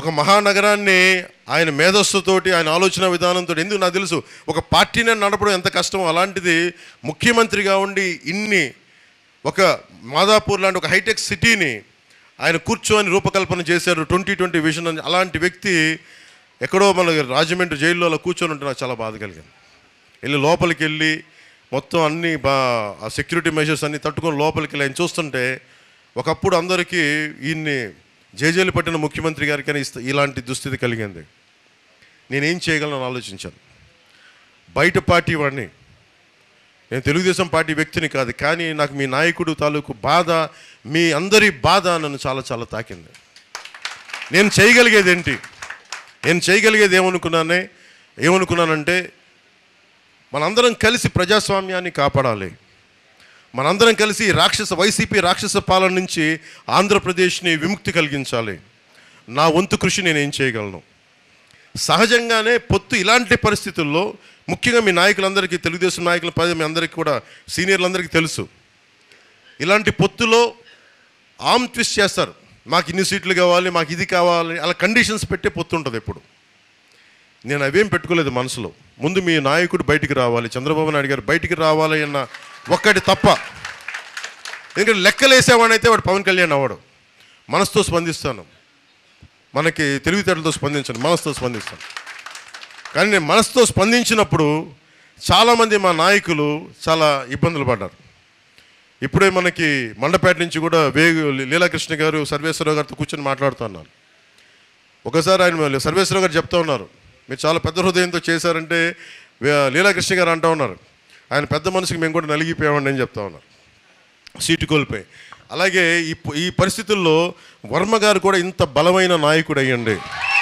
ఒక మహానగరాన్ని ఆయన మేధస్సుతోటి ఆయన ఆలోచన విధానంతో ఎందుకు నాకు తెలుసు ఒక పార్టీని నడపడం ఎంత కష్టమో అలాంటిది ముఖ్యమంత్రిగా ఉండి ఇన్ని ఒక మాదాపూర్ లాంటి ఒక హైటెక్ సిటీని ఆయన కూర్చొని రూపకల్పన చేశారు ట్వంటీ ట్వంటీ విజన్ అని అలాంటి వ్యక్తి ఎక్కడో మన రాజమండ్రి జైల్లో అలా కూర్చొని ఉంటే నాకు చాలా బాధ కలిగింది వెళ్ళి లోపలికి వెళ్ళి మొత్తం అన్ని బా ఆ సెక్యూరిటీ మెజర్స్ అన్ని తట్టుకొని లోపలికి వెళ్ళి ఆయన చూస్తుంటే ఒకప్పుడు అందరికీ ఈయన్ని జేజేలు పట్టిన ముఖ్యమంత్రి గారికి అని ఇస్త- ఇలాంటి దుస్థితి కలిగింది నేనేం చేయగలను ఆలోచించాను బయట పార్టీ వాడిని నేను తెలుగుదేశం పార్టీ వ్యక్తిని కాదు కానీ నాకు మీ నాయకుడు తాలూకు బాధ మీ అందరి బాధ నన్ను చాలా చాలా తాకింది నేను చేయగలిగేది ఏంటి నేను చేయగలిగేది ఏమనుకున్నానే ఏమనుకున్నానంటే మనందరం కలిసి ప్రజాస్వామ్యాన్ని కాపాడాలి మనందరం కలిసి రాక్షస వైసీపీ రాక్షస పాలన నుంచి ఆంధ్రప్రదేశ్ని విముక్తి కలిగించాలి నా వంతు కృషి నేనేం చేయగలను సహజంగానే పొత్తు ఇలాంటి పరిస్థితుల్లో ముఖ్యంగా మీ నాయకులందరికీ తెలుగుదేశం నాయకుల పది మీ అందరికీ కూడా సీనియర్లందరికీ తెలుసు ఇలాంటి పొత్తులో ఆమ్ ట్విస్ట్ చేస్తారు మాకు ఇన్ని సీట్లు కావాలి మాకు ఇది కావాలి అలా కండిషన్స్ పెట్టే పొత్తు ఉంటుంది ఎప్పుడు నేను అవేం పెట్టుకోలేదు మనసులో ముందు మీ నాయకుడు బయటికి రావాలి చంద్రబాబు నాయుడు గారు బయటికి రావాలి అన్న ఒక్కటి తప్ప ఎందుకంటే లెక్కలేసేవాడైతే వాడు పవన్ కళ్యాణ్ అవ్వడు మనసుతో స్పందిస్తాను మనకి తెలివితేటలతో స్పందించను మనసుతో స్పందిస్తాను కానీ నేను మనసుతో స్పందించినప్పుడు చాలామంది మా నాయకులు చాలా ఇబ్బందులు పడ్డారు ఇప్పుడే మనకి మండపేట నుంచి కూడా వేగు లీలాకృష్ణ గారు సర్వేశ్వరరావు గారితో కూర్చొని మాట్లాడుతున్నారు ఒకసారి ఆయన సర్వేశ్వరరావు గారు చెప్తా ఉన్నారు మీరు చాలా పెద్ద హృదయంతో చేశారంటే వే- లీలాకృష్ణ గారు అంటూ ఉన్నారు ఆయన పెద్ద మనసుకి మేము కూడా నలిగిపోయామండి అని చెప్తా ఉన్నారు సీటు కోల్పోయి అలాగే ఈ ప- ఈ పరిస్థితుల్లో వర్మ గారు కూడా ఇంత బలమైన నాయకుడు అయ్యండి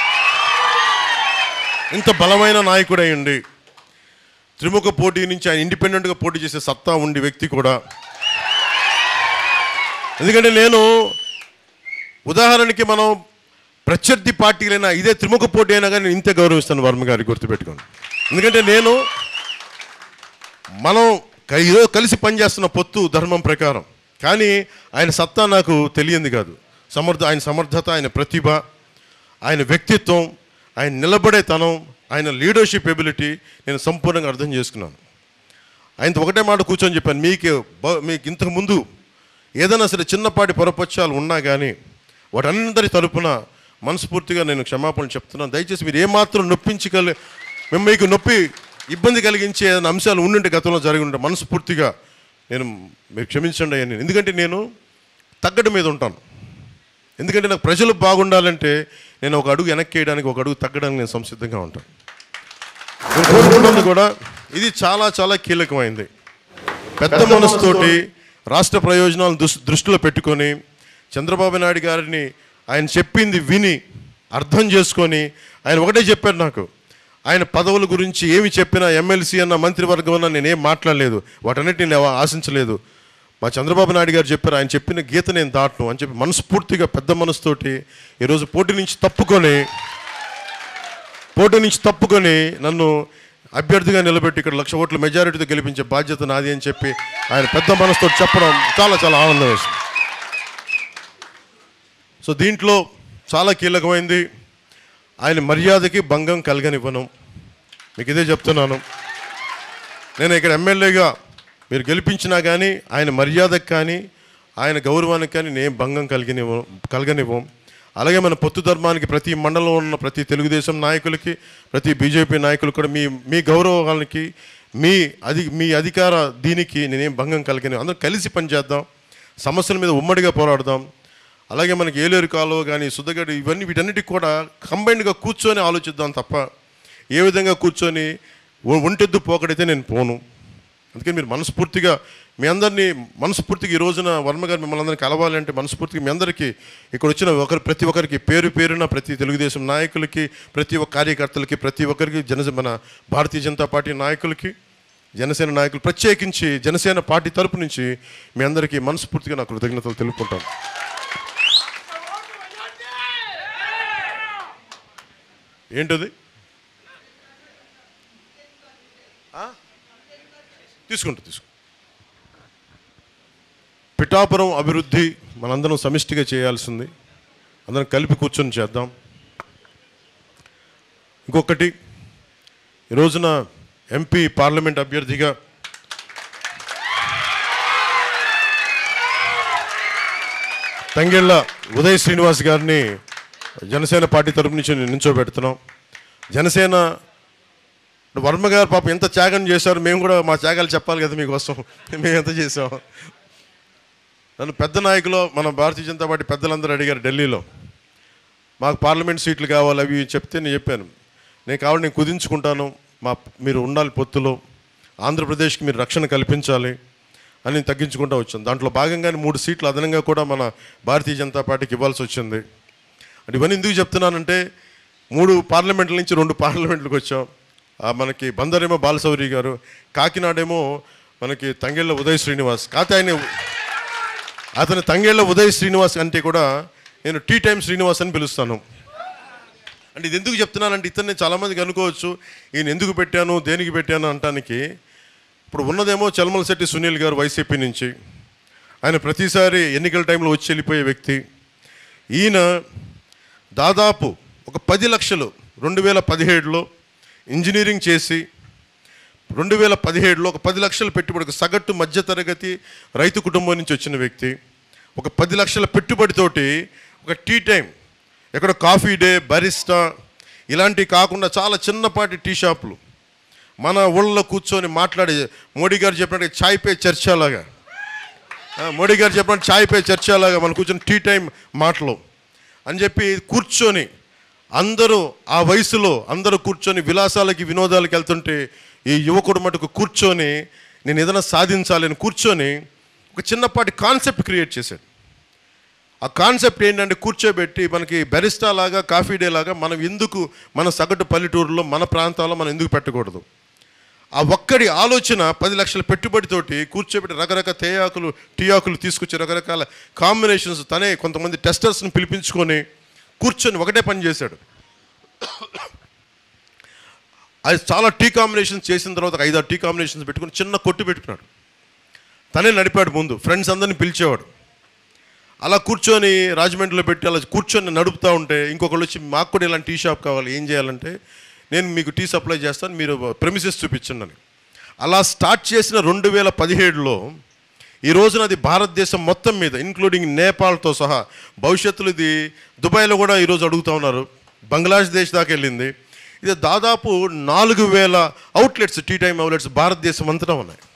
ఇంత బలమైన నాయకుడు అయ్యండి త్రిముఖ పోటీ నుంచి ఆయన ఇండిపెండెంట్గా పోటీ చేసే సత్తా ఉండి వ్యక్తి కూడా ఎందుకంటే నేను ఉదాహరణకి మనం ప్రత్యర్థి పార్టీలైనా ఇదే త్రిముఖ పోటీ అయినా కానీ నేను ఇంతే గౌరవిస్తాను వర్మ గారికి గుర్తుపెట్టుకోండి ఎందుకంటే నేను మనం క- ఈరోజు కలిసి పనిచేస్తున్న పొత్తు ధర్మం ప్రకారం కానీ ఆయన సత్తా నాకు తెలియంది కాదు సమర్థ ఆయన సమర్థత ఆయన ప్రతిభ ఆయన వ్యక్తిత్వం ఆయన నిలబడేతనం ఆయన లీడర్షిప్ ఎబిలిటీ నేను సంపూర్ణంగా అర్థం చేసుకున్నాను ఆయనతో ఒకటే మాట కూర్చొని చెప్పాను మీకు బ- మీకు ఇంతకు ముందు ఏదైనా సరే చిన్నపాటి పొరపక్షాలు ఉన్నా కానీ వాటందరి తరపున మనస్ఫూర్తిగా నేను క్షమాపణ చెప్తున్నాను దయచేసి మీరు ఏమాత్రం నొప్పించగల మేము మీకు నొప్పి ఇబ్బంది కలిగించే ఏదైనా అంశాలు ఉండుంటే గతంలో జరిగి ఉంటే మనస్ఫూర్తిగా నేను మీరు క్షమించండి అని ఎందుకంటే నేను తగ్గడం మీద ఉంటాను ఎందుకంటే నాకు ప్రజలు బాగుండాలంటే నేను ఒక అడుగు వెనక్కి వేయడానికి ఒక అడుగు తగ్గడానికి నేను సంసిద్ధంగా ఉంటాను నేను కోరుకుంటుంది కూడా ఇది చాలా చాలా కీలకమైంది పెద్ద మనసుతోటి రాష్ట్ర ప్రయోజనాలను దృష్ దృష్టిలో పెట్టుకొని చంద్రబాబు నాయుడు గారిని ఆయన చెప్పింది విని అర్థం చేసుకొని ఆయన ఒకటే చెప్పారు నాకు ఆయన పదవుల గురించి ఏమి చెప్పినా ఎమ్మెల్సీ అన్న మంత్రివర్గం అన్న నేనేం మాట్లాడలేదు వాటన్నిటిని నేను ఆశించలేదు మా చంద్రబాబు నాయుడు గారు చెప్పారు ఆయన చెప్పిన గీత నేను దాటను అని చెప్పి మనస్ఫూర్తిగా పెద్ద మనసుతోటి ఈరోజు పోటీ నుంచి తప్పుకొని పోటీ నుంచి తప్పుకొని నన్ను అభ్యర్థిగా నిలబెట్టి ఇక్కడ లక్ష ఓట్ల మెజారిటీతో గెలిపించే బాధ్యత నాది అని చెప్పి ఆయన పెద్ద మనసుతో చెప్పడం చాలా చాలా ఆనందం వేసింది సో దీంట్లో చాలా కీలకమైంది ఆయన మర్యాదకి భంగం కలగనివ్వను మీకు ఇదే చెప్తున్నాను నేను ఇక్కడ ఎమ్మెల్యేగా మీరు గెలిపించినా కానీ ఆయన మర్యాదకు కానీ ఆయన గౌరవానికి కానీ నేను భంగం కలిగినివ్వం కలగనివ్వం అలాగే మన పొత్తు ధర్మానికి ప్రతి మండలంలో ఉన్న ప్రతి తెలుగుదేశం నాయకులకి ప్రతి బీజేపీ నాయకులు కూడా మీ మీ గౌరవానికి మీ అధి మీ అధికార దీనికి నేనేం భంగం కలిగిన అందరం కలిసి పనిచేద్దాం సమస్యల మీద ఉమ్మడిగా పోరాడదాం అలాగే మనకి ఏలేరు కాలువ కానీ సుద్దగడ్డ ఇవన్నీ వీటన్నిటికి కూడా కంబైన్డ్గా కూర్చొని ఆలోచిద్దాం తప్ప ఏ విధంగా కూర్చొని ఒ- ఒంటెద్దు పోకడైతే నేను పోను అందుకని మీరు మనస్ఫూర్తిగా మీ అందరినీ మనస్ఫూర్తిగా ఈ రోజున వర్మ గారు మిమ్మల్ని అందరినీ కలవాలి అంటే మనస్ఫూర్తిగా మీ అందరికీ ఇక్కడ వచ్చిన ఒకరు ప్రతి ఒక్కరికి పేరు పేరున ప్రతి తెలుగుదేశం నాయకులకి ప్రతి ఒక్క కార్యకర్తలకి ప్రతి ఒక్కరికి జనసేన మన భారతీయ జనతా పార్టీ నాయకులకి జనసేన నాయకులు ప్రత్యేకించి జనసేన పార్టీ తరపు నుంచి మీ అందరికీ మనస్ఫూర్తిగా నా కృతజ్ఞతలు తెలుపుకుంటాను ఏంటది ఆ? తీసుకుంటా తీసుకుంటా పిఠాపురం అభివృద్ధి మనందరం సమిష్టిగా చేయాల్సింది అందరం కలిపి కూర్చొని చేద్దాం ఇంకొకటి ఈ రోజున ఎంపీ పార్లమెంట్ అభ్యర్థిగా తంగెళ్ళ ఉదయ్ శ్రీనివాస్ గారిని జనసేన పార్టీ తరపు నుంచి నించోబెడుతున్నాం జనసేన వర్మ గారు పాపం ఎంత త్యాగం చేశారు మేము కూడా మా త్యాగాలు చెప్పాలి కదా మీకోసం మేము ఎంత చేసాం నన్ను పెద్ద నాయకులు మన భారతీయ జనతా పార్టీ పెద్దలందరూ అడిగారు ఢిల్లీలో మాకు పార్లమెంట్ సీట్లు కావాలి అవి ఇవి చెప్తే నేను చెప్పాను నేను కావాలి నేను కుదించుకుంటాను మా మీరు ఉండాలి పొత్తులో ఆంధ్రప్రదేశ్కి మీరు రక్షణ కల్పించాలి అని నేను తగ్గించుకుంటూ వచ్చాను దాంట్లో భాగంగానే మూడు సీట్లు అదనంగా కూడా మన భారతీయ జనతా పార్టీకి ఇవ్వాల్సి వచ్చింది అంటే ఇవన్నీ ఎందుకు చెప్తున్నానంటే మూడు పార్లమెంట్ల నుంచి రెండు పార్లమెంట్లకు వచ్చాం ఆ మనకి బందరేమో బాలసౌరి గారు కాకినాడేమో మనకి తంగెళ్ళ ఉదయ్ శ్రీనివాస్ కాకపోతే ఆయన అతని తంగేళ్ళ ఉదయ్ శ్రీనివాస్ అంటే కూడా నేను టీ టైమ్ శ్రీనివాస్ అని పిలుస్తాను అంటే ఇది ఎందుకు చెప్తున్నానంటే ఇతన్ని చాలామందికి అనుకోవచ్చు ఈయన ఎందుకు పెట్టాను దేనికి పెట్టాను అంటానికి ఇప్పుడు ఉన్నదేమో చలమలశెట్టి సునీల్ గారు వైసీపీ నుంచి ఆయన ప్రతిసారి ఎన్నికల టైంలో వచ్చి వెళ్ళిపోయే వ్యక్తి ఈయన దాదాపు ఒక పది లక్షలు రెండు వేల పదిహేడులో ఇంజనీరింగ్ చేసి రెండు వేల పదిహేడులో ఒక పది లక్షల పెట్టుబడి ఒక సగటు మధ్యతరగతి రైతు కుటుంబం నుంచి వచ్చిన వ్యక్తి ఒక పది లక్షల పెట్టుబడితోటి ఒక టీ టైం ఎక్కడ కాఫీ డే బరిస్టా ఇలాంటివి కాకుండా చాలా చిన్నపాటి టీ షాపులు మన ఊళ్ళో కూర్చొని మాట్లాడే మోడీ గారు చెప్పినట్టు చాయ్ పే చర్చలాగా ఆ, మోడీ గారు చెప్పినట్టు చాయ్ పే చర్చలాగా మనం కూర్చొని టీ టైం మాటలు అని చెప్పి కూర్చొని అందరూ ఆ వయసులో అందరూ కూర్చొని విలాసాలకి వినోదాలకి వెళ్తుంటే ఈ యువకుడు మటుకు కూర్చొని నేను ఏదైనా సాధించాలి అని కూర్చొని ఒక చిన్నపాటి కాన్సెప్ట్ క్రియేట్ చేశాడు ఆ కాన్సెప్ట్ ఏంటంటే కూర్చోబెట్టి మనకి బెరిస్టా లాగా కాఫీ డే లాగా మనం ఎందుకు మన సగటు పల్లెటూరులో మన ప్రాంతాల్లో మనం ఎందుకు పెట్టకూడదు ఆ ఒక్కడి ఆలోచన పది లక్షల పెట్టుబడితోటి కూర్చోబెట్టి రకరకాల తేయాకులు టీ ఆకులు తీసుకొచ్చి రకరకాల కాంబినేషన్స్ తనే కొంతమంది టెస్టర్స్ని పిలిపించుకొని కూర్చొని ఒకటే పని చేశాడు అది చాలా టీ కాంబినేషన్స్ చేసిన తర్వాత ఒక ఐదారు టీ కాంబినేషన్స్ పెట్టుకుని చిన్న కొట్టు పెట్టుకున్నాడు తనే నడిపాడు ముందు ఫ్రెండ్స్ అందరిని పిలిచేవాడు అలా కూర్చొని రాజమండ్రిలో పెట్టి అలా కూర్చొని నడుపుతూ ఉంటే ఇంకొకళ్ళు వచ్చి మాకు కూడా ఇలాంటి టీ షాప్ కావాలి ఏం చేయాలంటే నేను మీకు టీ సప్లై చేస్తాను మీరు ప్రెమిసెస్ చూపించండి అని అలా స్టార్ట్ చేసిన రెండు వేల పదిహేడులో ఈ రోజున అది భారతదేశం మొత్తం మీద ఇంక్లూడింగ్ నేపాల్తో సహా భవిష్యత్తులో ఇది దుబాయ్లో కూడా ఈరోజు అడుగుతూ ఉన్నారు బంగ్లాదేశ్ దాకా వెళ్ళింది ఇది దాదాపు నాలుగు వేల అవుట్లెట్స్ టీ టైమ్ అవుట్లెట్స్ భారతదేశం అంతటా ఉన్నాయి